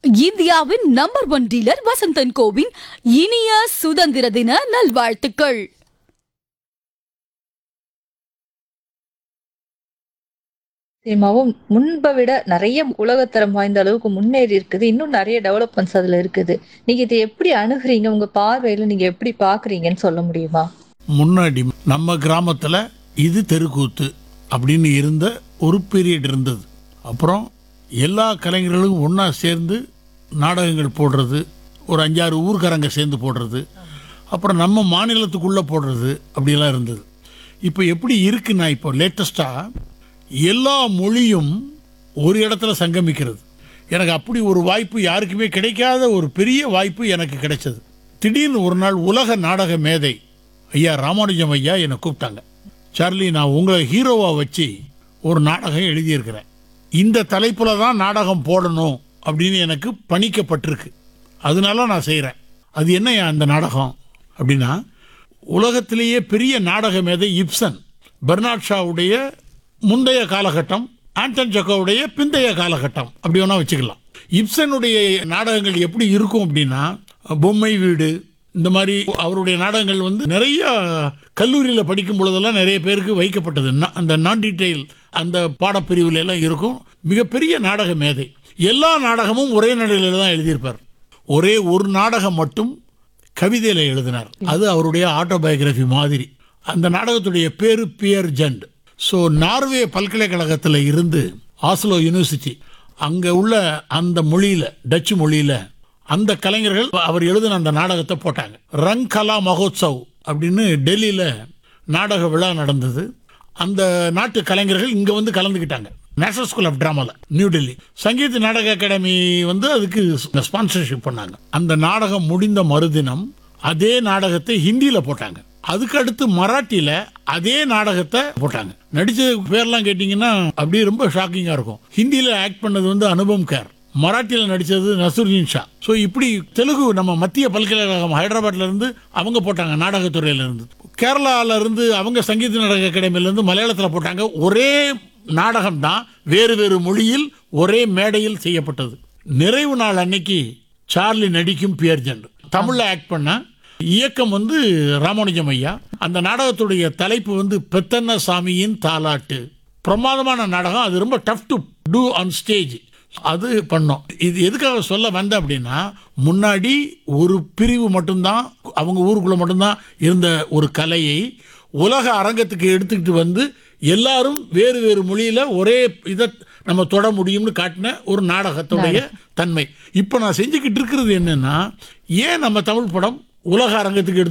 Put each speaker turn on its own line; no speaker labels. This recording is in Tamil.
இந்தியாவின் நம்பர் ஒன் டீலர் வசந்தன் கோவின் இனிய சுதந்திர தின நல்வாழ்த்துக்கள்
சினிமாவும் முன்பை விட நிறைய உலகத்தரம் வாய்ந்த அளவுக்கு முன்னேறி இருக்குது இன்னும் நிறைய டெவலப்மெண்ட்ஸ் அதுல இருக்குது நீங்க இதை எப்படி அணுகுறீங்க உங்க பார்வையில நீங்க எப்படி பாக்குறீங்கன்னு சொல்ல முடியுமா
முன்னாடி நம்ம கிராமத்தில் இது தெருக்கூத்து அப்படின்னு இருந்த ஒரு பீரியட் இருந்தது அப்புறம் எல்லா கலைஞர்களும் ஒன்றா சேர்ந்து நாடகங்கள் போடுறது ஒரு அஞ்சாறு ஊர்க்காரங்க சேர்ந்து போடுறது அப்புறம் நம்ம மாநிலத்துக்குள்ளே போடுறது அப்படிலாம் இருந்தது இப்போ எப்படி இருக்குன்னா இப்போ லேட்டஸ்ட்டாக எல்லா மொழியும் ஒரு இடத்துல சங்கமிக்கிறது எனக்கு அப்படி ஒரு வாய்ப்பு யாருக்குமே கிடைக்காத ஒரு பெரிய வாய்ப்பு எனக்கு கிடைச்சது திடீர்னு ஒரு நாள் உலக நாடக மேதை ஐயா ராமானுஜம் ஐயா என்னை கூப்பிட்டாங்க சார்லி நான் உங்களை ஹீரோவாக வச்சு ஒரு நாடகம் எழுதியிருக்கிறேன் இந்த தலைப்பில் தான் நாடகம் போடணும் அப்படின்னு எனக்கு பணிக்கப்பட்டிருக்கு அதனால நான் செய்கிறேன் அது என்னையா அந்த நாடகம் அப்படின்னா உலகத்திலேயே பெரிய நாடக மேதை இப்சன் பெர்னாட் ஷாவுடைய முந்தைய காலகட்டம் ஆண்டன் ஜக்கோவுடைய பிந்தைய காலகட்டம் அப்படி வேணா வச்சுக்கலாம் இப்சனுடைய நாடகங்கள் எப்படி இருக்கும் அப்படின்னா பொம்மை வீடு இந்த மாதிரி அவருடைய நாடகங்கள் வந்து நிறைய கல்லூரியில் படிக்கும் பொழுதெல்லாம் நிறைய பேருக்கு வைக்கப்பட்டது நா- அந்த நான் டீட்டெயில் அந்த பாடப்பிரிவுல எல்லாம் இருக்கும் மிகப்பெரிய நாடக மேதை எல்லா நாடகமும் ஒரே நடையில தான் எழுதியிருப்பார் ஒரே ஒரு நாடகம் மட்டும் கவிதையில் எழுதினார் அது அவருடைய ஆட்டோபயோகிராஃபி மாதிரி அந்த நாடகத்துடைய பேரு பியர் ஜண்ட் ஸோ நார்வே பல்கலைக்கழகத்தில் இருந்து ஆஸ்லோ யூனிவர்சிட்டி அங்கே உள்ள அந்த மொழியில் டச்சு மொழியில் அந்த கலைஞர்கள் அவர் எழுதின அந்த நாடகத்தை போட்டாங்க ரங் கலா மகோத்சவ் அப்படின்னு டெல்லியில் நாடக விழா நடந்தது அந்த நாட்டு கலைஞர்கள் இங்கே வந்து கலந்துக்கிட்டாங்க நேஷனல் ஸ்கூல் ஆஃப் ட்ராமாவில் நியூ டெல்லி சங்கீத நாடக அகாடமி வந்து அதுக்கு ஸ்பான்சர்ஷிப் பண்ணாங்க அந்த நாடகம் முடிந்த மறுதினம் அதே நாடகத்தை ஹிந்தியில் போட்டாங்க அதுக்கு அடுத்து மராட்டியில் அதே நாடகத்தை போட்டாங்க நடிச்ச பேர்லாம் கேட்டிங்கன்னா அப்படியே ரொம்ப ஷாக்கிங்காக இருக்கும் ஹிந்தியில் ஆக்ட் பண்ணது வந்து அனுபம் கேர் மராட்டியில் நடித்தது நசருதீன் ஷா ஸோ இப்படி தெலுங்கு நம்ம மத்திய பல்கலைக்கழகம் ஹைதராபாத்ல இருந்து அவங்க போட்டாங்க நாடகத்துறையில இருந்து கேரளால இருந்து அவங்க சங்கீத நாடக அகாடமியில இருந்து மலையாளத்தில் போட்டாங்க ஒரே நாடகம் தான் வேறு வேறு மொழியில் ஒரே மேடையில் செய்யப்பட்டது நிறைவு நாள் அன்னைக்கு சார்லி நடிக்கும் பியர்ஜென்ட் தமிழ்ல ஆக்ட் பண்ண இயக்கம் வந்து ராமானுஜம் ஐயா அந்த நாடகத்துடைய தலைப்பு வந்து பெத்தன்ன சாமியின் தாலாட்டு பிரமாதமான நாடகம் அது ரொம்ப tough to do on stage அது பண்ணோம் இது எதுக்காக சொல்ல வந்தேன் அப்படின்னா முன்னாடி ஒரு பிரிவு மட்டும்தான் அவங்க ஊருக்குள்ள மட்டும்தான் இருந்த ஒரு கலையை உலக அரங்கத்துக்கு எடுத்துக்கிட்டு வந்து எல்லாரும் வேறு வேறு மொழியில ஒரே இதை நம்ம தொட முடியும்னு காட்டின ஒரு நாடகத்துடைய தன்மை இப்போ நான் செஞ்சுக்கிட்டு இருக்கிறது என்னன்னா ஏன் நம்ம தமிழ் படம் உலக அரங்கத்துக்கு எடுத்து